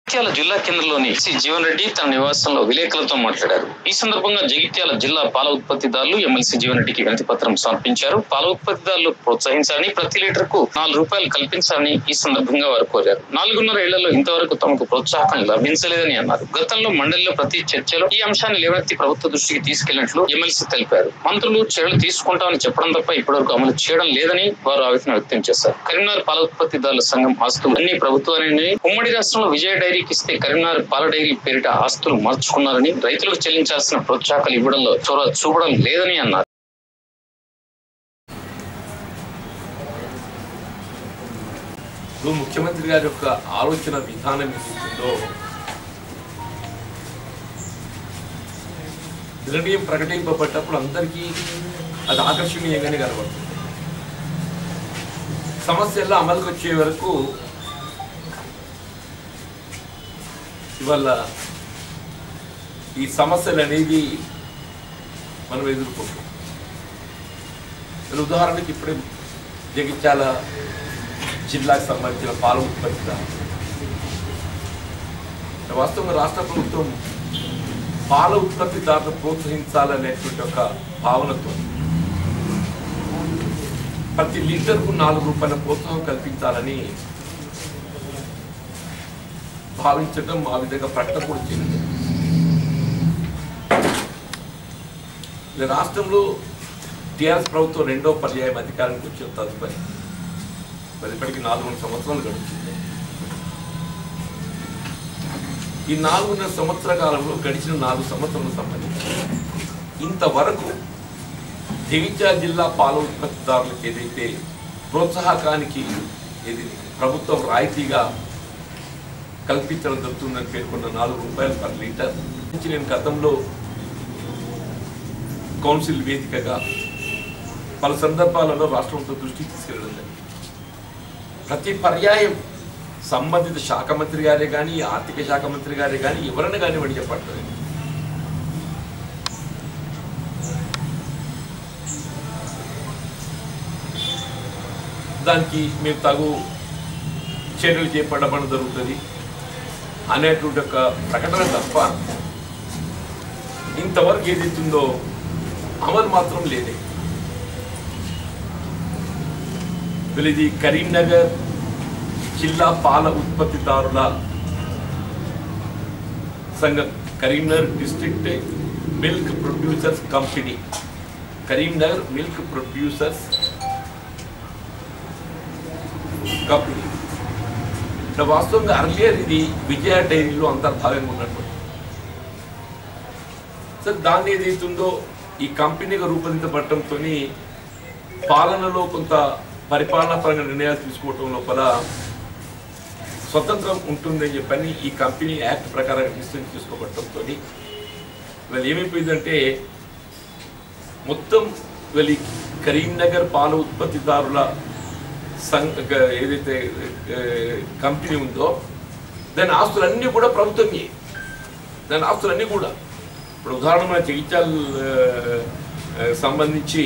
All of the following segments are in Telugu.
జగిత్యాల జిల్లా కేంద్రంలోని సి జీవన్ రెడ్డి తన నివాసంలో విలేకరులతో మాట్లాడారు ఈ సందర్భంగా జగిత్యాల జిల్లా పాల ఉత్పత్తిదారులు ఎమ్మెల్సీ జీవన్ రెడ్డికి వినతి పత్రం సమర్పించారు పాల ఉత్పత్తిదారులు ప్రోత్సహించాలని ప్రతి లీటర్ కు నాలుగు రూపాయలు కల్పించాలని ఈ సందర్భంగా వారు కోరారు నాలుగున్నర ఏళ్లలో ఇంతవరకు తమకు ప్రోత్సాహం లభించలేదని అన్నారు గతంలో మండలిలో ప్రతి చర్చలో ఈ అంశాన్ని లేవనెత్తి ప్రభుత్వ దృష్టికి తీసుకెళ్లినట్లు ఎమ్మెల్సీ తెలిపారు మంత్రులు చర్యలు తీసుకుంటామని చెప్పడం తప్ప ఇప్పటివరకు అమలు చేయడం లేదని వారు ఆవేదన వ్యక్తం చేశారు కరీంనగర్ పాల ఉత్పత్తిదారుల సంఘం ఆస్తులు అన్ని ప్రభుత్వాన్ని ఉమ్మడి రాష్ట్రంలో విజయ డైరీకి ఇస్తే కరీంనగర్ పాల డైరీ పేరిట ఆస్తులు మార్చుకున్నారని రైతులకు చెల్లించాల్సిన ప్రోత్సాహకాలు ఇవ్వడంలో చొరవ చూపడం లేదని అన్నారు ఇప్పుడు ముఖ్యమంత్రి గారి యొక్క ఆలోచన విధానం ఏదైతుందో నిర్ణయం ప్రకటింపబడ్డప్పుడు అందరికీ అది ఆకర్షణీయంగానే కనబడుతుంది సమస్యల్లో అమలుకు వచ్చే వరకు ఇవాళ ఈ సమస్యలు అనేది మనం ఎదుర్కొంటాం ఉదాహరణకి ఇప్పుడే జగిత్యాల జిల్లాకు సంబంధించిన పాల ఉత్పత్తిదారు వాస్తవంగా రాష్ట్ర ప్రభుత్వం పాల ఉత్పత్తిదారులను ప్రోత్సహించాలనేటువంటి ఒక భావనతో ప్రతి లీటర్కు నాలుగు రూపాయల ప్రోత్సాహం కల్పించాలని భావించడం ఆ విధంగా ప్రకటన కూడా చేసింది ఇలా రాష్ట్రంలో టీఆర్ఎస్ ప్రభుత్వం రెండో పర్యాయం అధికారానికి వచ్చిన తదుపరి మరి ఇప్పటికి నాలుగున్నర సంవత్సరాలు గడుస్తుంది ఈ నాలుగున్నర సంవత్సర కాలంలో గడిచిన నాలుగు సంవత్సరాలకు సంబంధించి ఇంతవరకు జగిత్యాల జిల్లా పాల ఉత్పత్తిదారులకు ఏదైతే ప్రోత్సాహకానికి ఏది ప్రభుత్వం రాయితీగా కల్పించడం జరుగుతుందని పేర్కొన్న నాలుగు రూపాయలు పర్ లీటర్ నుంచి నేను గతంలో కౌన్సిల్ వేదికగా పలు సందర్భాలలో రాష్ట్రంతో దృష్టికి తీసుకెళ్ళడం జరిగింది ప్రతి పర్యాయం సంబంధిత శాఖ మంత్రి గారే కానీ ఆర్థిక శాఖ మంత్రి గారే కానీ ఎవరైనా కానివ్వండి చెప్పట్లేదు దానికి మేము తగు చర్యలు చేపట్టడం జరుగుతుంది అనేటువంటి ఒక ప్రకటన తప్ప ఇంతవరకు ఏదైతుందో అమలు మాత్రం లేదే ఇది కరీంనగర్ జిల్లా పాల ఉత్పత్తిదారుల సంఘం Karimnagar district milk producers company Karimnagar milk producers company అంటే వాస్తవంగా అర్లియర్ ఇది విజయ డైరీలో అంతర్భాగంగా ఉన్నట్టు సో దాన్ని ఏదైతుందో ఈ కంపెనీగా రూపొందించబడటంతో పాలనలో కొంత పరిపాలనాపరంగా నిర్ణయాలు తీసుకోవటం లోపల స్వతంత్రం ఉంటుందని చెప్పని ఈ కంపెనీ యాక్ట్ ప్రకారం డిసిషన్ తీసుకోబడటంతో వీళ్ళు ఏమైపోయిందంటే మొత్తం వీళ్ళ కరీంనగర్ పాల ఉత్పత్తిదారుల సంఘ ఏదైతే ఏ, కంపెనీ ఉందో దాని ఆస్తులన్నీ కూడా ప్రభుత్వమే దాని ఆస్తులన్నీ కూడా ఇప్పుడు ఉదాహరణ మన జగిత్యాల ఆ, ఆ, సంబంధించి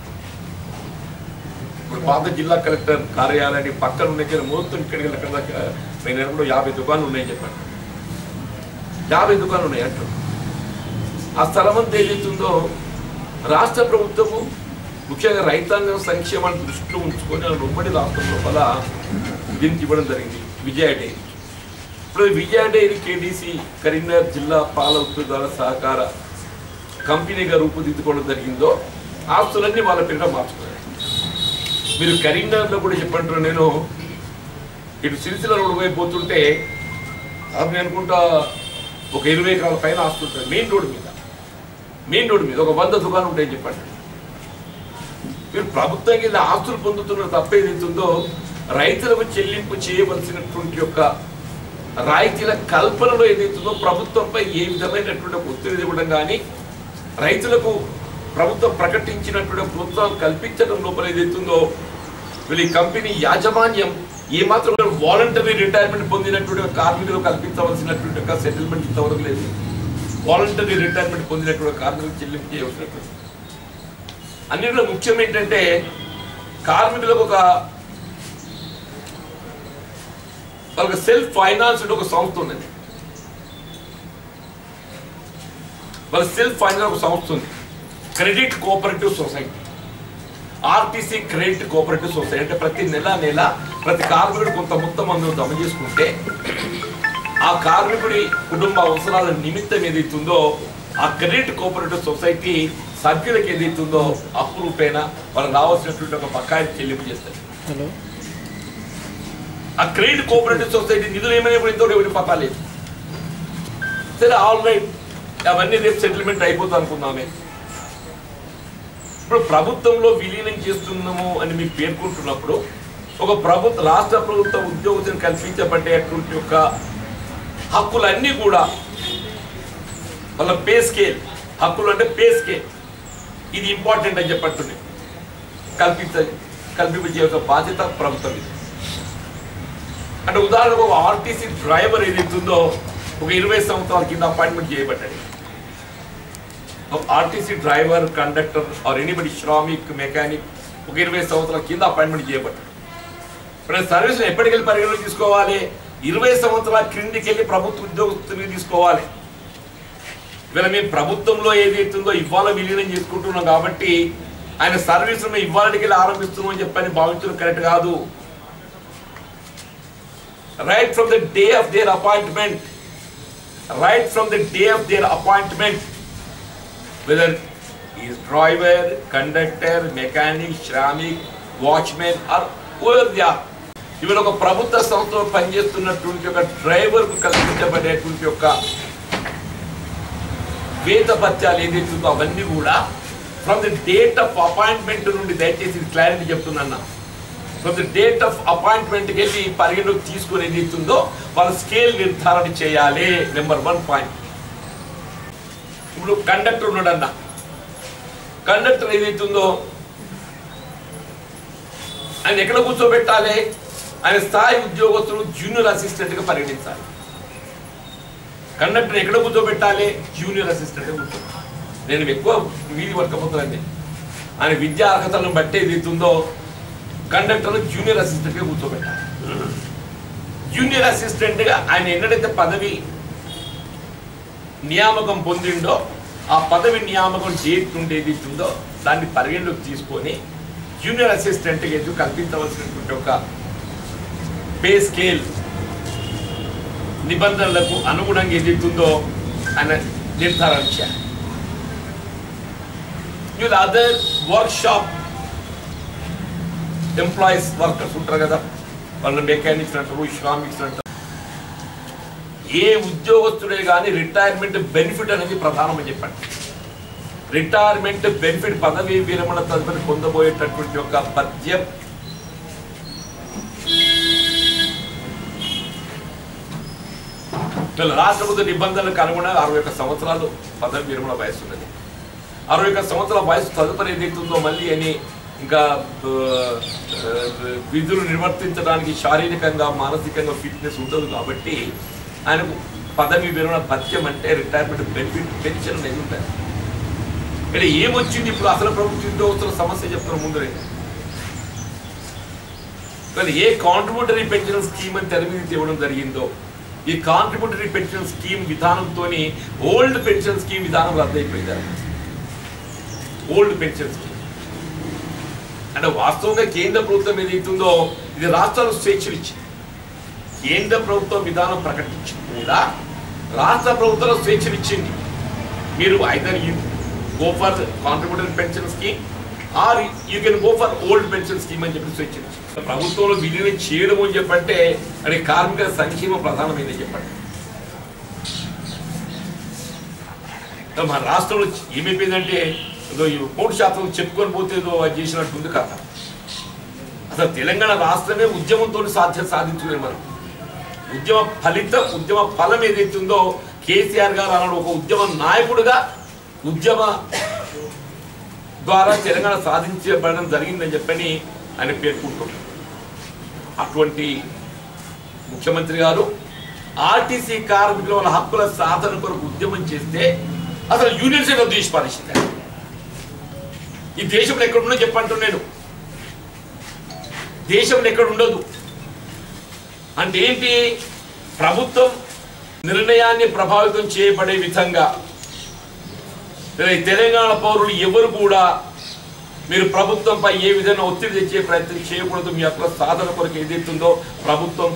ఇప్పుడు పాత జిల్లా కలెక్టర్ కార్యాలయానికి పక్కన ఉన్న మొత్తం ఇక్కడికి వెళ్ళి అక్కడ దాకా నేను కూడా యాభై దుకాణాలు ఉన్నాయని చెప్పాను యాభై దుకాణాలు ఉన్నాయి అంటారు ఆ స్థలం అంతా ఏదైతుందో రాష్ట్ర ప్రభుత్వము ముఖ్యంగా రైతాంగం సంక్షేమాన్ని దృష్టిలో ఉంచుకొని ఆ ఉమ్మడి రాష్ట్రం లోపల దీనికి ఇవ్వడం జరిగింది విజయ డైరీ ఇప్పుడు విజయ డైరీ కేడీసీ కరీంనగర్ జిల్లా పాల ఉత్పత్తిదారుల సహకార కంపెనీగా రూపుదిద్దుకోవడం జరిగిందో ఆస్తులన్నీ వాళ్ళ పేరిట మార్చుకున్నారు మీరు కరీంనగర్లో కూడా చెప్పంటారు నేను ఇటు సిరిసిల్ల రోడ్డు వైపు పోతుంటే అది నేను అనుకుంటా ఒక ఇరవై ఎకరాల పైన ఆస్తుంటుంది మెయిన్ రోడ్డు మీద మెయిన్ రోడ్డు మీద ఒక వంద దుకాణం ఉంటాయని చెప్పండి మీరు ప్రభుత్వం కింద ఆస్తులు పొందుతున్న తప్ప ఏదైతుందో రైతులకు చెల్లింపు చేయవలసినటువంటి యొక్క రాయితీల కల్పనలో ఏదైతుందో ప్రభుత్వంపై ఏ విధమైనటువంటి ఒక ఒత్తిడి ఇవ్వడం కానీ రైతులకు ప్రభుత్వం ప్రకటించినటువంటి ప్రోత్సాహం కల్పించడం లోపల ఏదైతుందో వీళ్ళ ఈ కంపెనీ యాజమాన్యం ఏమాత్రం వాలంటరీ రిటైర్మెంట్ పొందినటువంటి ఒక కార్మికులు కల్పించవలసినటువంటి ఒక సెటిల్మెంట్ ఇంతవరకు లేదు వాలంటరీ రిటైర్మెంట్ పొందినటువంటి కార్మికులకు చెల్లింపు చేయవలసినటువంటి అన్నింటిలో ముఖ్యం ఏంటంటే కార్మికులకు ఒక వాళ్ళకి సెల్ఫ్ ఫైనాన్స్డ్ ఒక సంస్థ ఉన్నది వాళ్ళ సెల్ఫ్ ఫైనాన్స్ ఒక సంస్థ ఉంది credit cooperative society RTC credit cooperative society అంటే ప్రతి నెల నెల ప్రతి కార్మికుడు కొంత మొత్తం అందులో జమ చేసుకుంటే ఆ కార్మికుడి కుటుంబ అవసరాల నిమిత్తం ఏదైతుందో ఆ క్రెడిట్ కోఆపరేటివ్ సొసైటీ సభ్యులకు ఏదైతుందో అప్పు రూపేణ వాళ్ళకి రావాల్సినటువంటి ఒక బకాయి చెల్లింపు చేస్తారు హలో ఆ క్రెడిట్ కోఆపరేటివ్ సొసైటీ నిధులు ఏమైనా ఇప్పుడు ఇంతవరకు ఎవరి పతా లేదు సరే ఆల్ రైట్ అవన్నీ రేపు సెటిల్మెంట్ అయిపోతుంది అనుకుందామే ఇప్పుడు ప్రభుత్వంలో విలీనం చేస్తున్నాము అని మీరు పేర్కొంటున్నప్పుడు ఒక ప్రభుత్వ రాష్ట్ర ప్రభుత్వ ఉద్యోగులను కల్పించబడేటువంటి యొక్క హక్కులన్నీ కూడా వాళ్ళ పే స్కేల్ హక్కులు అంటే పే స్కేల్ ఇది ఇంపార్టెంట్ అని చెప్పట్టున్నాయి కల్పించ కల్పించే బాధ్యత ప్రభుత్వం ఇది అంటే ఉదాహరణకు ఒక ఆర్టీసీ డ్రైవర్ ఏదైతుందో ఒక ఇరవై సంవత్సరాల కింద అపాయింట్మెంట్ చేయబడ్డాడు ఒక RTC driver conductor or anybody శ్రామిక్ మెకానిక్ ఒక ఇరవై సంవత్సరాల కింద అపాయింట్మెంట్ చేయబడ్డాడు ఇప్పుడు సర్వీస్ ఎప్పటికెళ్ళి పరిగణలో తీసుకోవాలి ఇరవై సంవత్సరాల క్రిందికి వెళ్ళి ప్రభుత్వ ఉద్యోగస్తుని తీసుకోవాలి ఇవాళ మేము ప్రభుత్వంలో ఏదైతుందో ఇవాళ విలీనం చేసుకుంటున్నాం కాబట్టి ఆయన సర్వీస్ మేము ఇవాళకి వెళ్ళి ఆరంభిస్తున్నాం అని చెప్పని భావించడం కరెక్ట్ కాదు right from the day of their appointment, right from the day of their appointment, whether he is driver, conductor, mechanic, shramik, watchman, or whoever they are. ఇవాళ ఒక ప్రభుత్వ సంస్థలో పనిచేస్తున్నటువంటి ఒక డ్రైవర్కు కల్పించబడేటువంటి యొక్క వేత భత్యాలు ఏదైతుందో అవన్నీ కూడా from the date of appointment నుండి దయచేసి క్లారిటీ చెప్తున్నా ఫ్రమ్ ది డేట్ ఆఫ్ అపాయింట్మెంట్కి వెళ్ళి పరిగణలోకి తీసుకుని ఏదైతుందో వాళ్ళ స్కేల్ నిర్ధారణ చేయాలి నెంబర్ వన్ పాయింట్ ఇప్పుడు కండక్టర్ ఉన్నాడన్న కండక్టర్ ఏదైతుందో ఆయన ఎక్కడ కూర్చోబెట్టాలి ఆయన స్థాయి ఉద్యోగస్తులు జూనియర్ అసిస్టెంట్గా పరిగణించాలి కండక్టర్ ఎక్కడ కూర్చోబెట్టాలి జూనియర్ అసిస్టెంట్గా కూర్చోబెట్టాలి నేను ఎక్కువ వీధి వర్కపోతున్నానండి ఆయన విద్యా అర్హతలను బట్టి ఏదైతుందో కండక్టర్ జూనియర్ అసిస్టెంట్గా కూర్చోబెట్టాలి జూనియర్ అసిస్టెంట్గా ఆయన ఎన్నడైతే పదవి నియామకం పొందిండో ఆ పదవి నియామకం చేరుతుండేది ఉందో దాన్ని పరిగణలోకి తీసుకొని జూనియర్ అసిస్టెంట్గా ఎందుకు కల్పించవలసినటువంటి ఒక పే స్కేల్ నిబంధనలకు అనుగుణంగా ఏదైతుందో ఆయన నిర్ధారణ చేయాలి వీళ్ళు other workshop employees workers ఉంటారు కదా వాళ్ళు మెకానిక్స్ అంటారు శ్రామిక్స్ అంటారు ఏ ఉద్యోగస్తుడే కానీ రిటైర్మెంట్ బెనిఫిట్ అనేది ప్రధానమని చెప్పండి రిటైర్మెంట్ బెనిఫిట్ పదవి విరమణ తదుపరి పొందబోయేటటువంటి ఒక పద్యం వీళ్ళ రాష్ట్ర ప్రభుత్వ నిబంధనలకు అనుగుణంగా అరవై ఒక్క సంవత్సరాలు పదవి విరమణ వయసు ఉన్నది అరవై ఒక్క సంవత్సరాల వయసు తదుపరి ఏదైతుందో మళ్ళీ అని ఇంకా ఆ, ఆ, విధులు నిర్వర్తించడానికి శారీరకంగా మానసికంగా ఫిట్నెస్ ఉండదు కాబట్టి ఆయనకు పదవి విరమణ పథ్యం అంటే రిటైర్మెంట్ బెనిఫిట్ పెన్షన్ అనేది ఉంటుంది ఇక్కడ ఏమొచ్చింది ఇప్పుడు అసలు ప్రభుత్వ ఉద్యోగస్తుల సమస్య చెప్తున్న ముందు కానీ ఏ కాంట్రిబ్యూటరీ పెన్షన్ స్కీమ్ అని తెర మీద తేవడం జరిగిందో ఈ కాంట్రిబ్యూటరీ పెన్షన్ స్కీమ్ విధానంతో ఓల్డ్ పెన్షన్ స్కీమ్ విధానం రద్దయిపోయింది ఓల్డ్ పెన్షన్ స్కీమ్ అంటే వాస్తవంగా కేంద్ర ప్రభుత్వం ఏదైతుందో ఇది రాష్ట్రాలు స్వేచ్ఛనిచ్చింది కేంద్ర ప్రభుత్వం విధానం ప్రకటించింది కూడా రాష్ట్ర ప్రభుత్వం స్వేచ్ఛనిచ్చింది మీరు either you go for contributory pension scheme or you can go for old pension scheme అని చెప్పి స్వేచ్ఛనిచ్చింది ప్రభుత్వంలో విలీనం చేయడం అని చెప్పంటే అది కార్మిక సంక్షేమ ప్రధానమైందని చెప్పండి మన రాష్ట్రంలో ఏమైపోయిందంటే ఏదో ఈ మూడు శాతం చెప్పుకొని పోతే ఏదో అది చేసినట్టుంది కథ అసలు తెలంగాణ రాష్ట్రమే ఉద్యమంతో సాధ్యం సాధించలేదు మనం ఉద్యమ ఫలితం ఉద్యమ ఫలం ఏదైతే ఉందో కేసీఆర్ గారు అన్నాడు ఒక ఉద్యమ నాయకుడిగా ఉద్యమ ద్వారా తెలంగాణ సాధించబడడం జరిగిందని చెప్పని ఆయన పేర్కొంటున్నారు అటువంటి ముఖ్యమంత్రి గారు ఆర్టీసీ కార్మికుల వాళ్ళ హక్కుల సాధన కొరకు ఉద్యమం చేస్తే అసలు యూనియన్స్ ఏదో తీసి పారేసింది ఆయన. ఈ దేశంలో ఎక్కడ ఉండో చెప్పంటున్నాను నేను దేశంలో ఎక్కడ ఉండదు అంటే ఏంటి ప్రభుత్వం నిర్ణయాన్ని ప్రభావితం చేయబడే విధంగా లేదా ఈ తెలంగాణ పౌరులు ఎవరు కూడా మీరు ప్రభుత్వంపై ఏ విధంగా ఒత్తిడి తెచ్చే ప్రయత్నం చేయకూడదు మీ యొక్క సాధన కొరకు ఏదైతుందో ప్రభుత్వం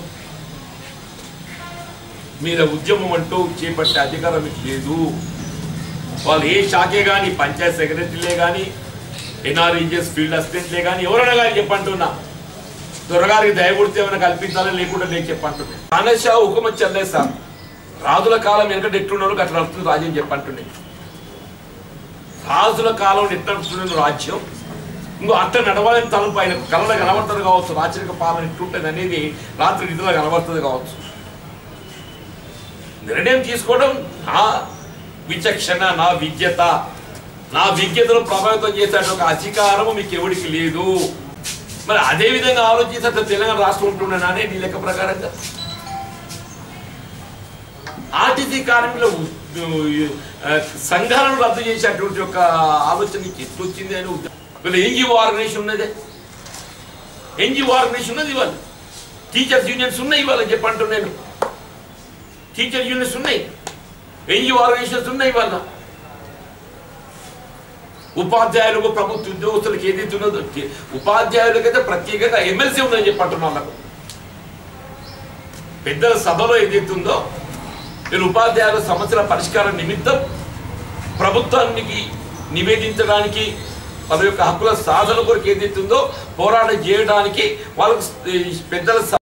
మీద ఉద్యమం అంటూ చేపట్టే అధికారం మీకు లేదు వాళ్ళు ఏ శాఖే కానీ పంచాయత్ సెక్రటరీలే కానీ ఎన్ఆర్ఈజెస్ ఫీల్డ్ అసిస్టెంట్లే కానీ ఎవరైనా కానీ చెప్పంటున్నా దొరగారికి దయగుడితే ఏమైనా కల్పించాలని లేకుండా నేను చెప్పంటున్నా అనషా హుకుమ చెల్లే సార్ రాజుల కాలం వెనకటి ఎట్లున్నారో అట్లా నడుస్తుంది రాజ్యం చెప్పంటుండే రాజుల కాలం ఎట్లా నడుస్తుంది రాజ్యం ఇంకో అట్ట నడవాలని తలుపు ఆయన కళ్ళ కనబడుతుంది కావచ్చు రాచరిక పాలన ఎట్లుంటుంది అనేది రాత్రి నిధులు కనబడుతుంది కావచ్చు నిర్ణయం తీసుకోవడం నా విచక్షణ నా విద్యత నా విద్యతను ప్రభావితం చేసే ఒక అధికారము మీకు ఎవరికి లేదు మరి అదే విధంగా ఆలోచిస్తే అసలు తెలంగాణ రాష్ట్రం ఉంటున్నానే నీ లెక్క ప్రకారంగా ఆర్టీసీ కార్మికుల ఉ- ఆ, సంఘాలను రద్దు చేసేటువంటి ఒక ఆలోచన నీకు ఎట్లా వచ్చింది అని ఉద్ద- వీళ్ళ ఎన్జిఓ ఆర్గనైజేషన్ ఉన్నదే ఎన్జిఓ ఆర్గనైజేషన్ ఉన్నది ఇవాళ టీచర్స్ యూనియన్స్ ఉన్నాయి ఇవాళ చెప్పంటున్నాను టీచర్ యూనిట్స్ ఉన్నాయి ఎన్జిఓ ఆర్గనైజేషన్స్ ఉన్నాయి ఇవాళ ఉపాధ్యాయులకు ప్రభుత్వ ఉద్యోగస్తులకు ఏదైతే ఉన్నదో ఉపాధ్యాయులకైతే ప్రత్యేకంగా ఎమ్మెల్సీ ఉందని చెప్పంటున్నాను నాకు పెద్దల సభలో ఏదైతే ఉందో నేను ఉపాధ్యాయుల సమస్యల పరిష్కారం నిమిత్తం ప్రభుత్వానికి నివేదించడానికి వాళ్ళ యొక్క హక్కుల సాధన కొరకు ఏదైతే ఉందో పోరాటం చేయడానికి వాళ్ళకు ఈ పెద్దల సభ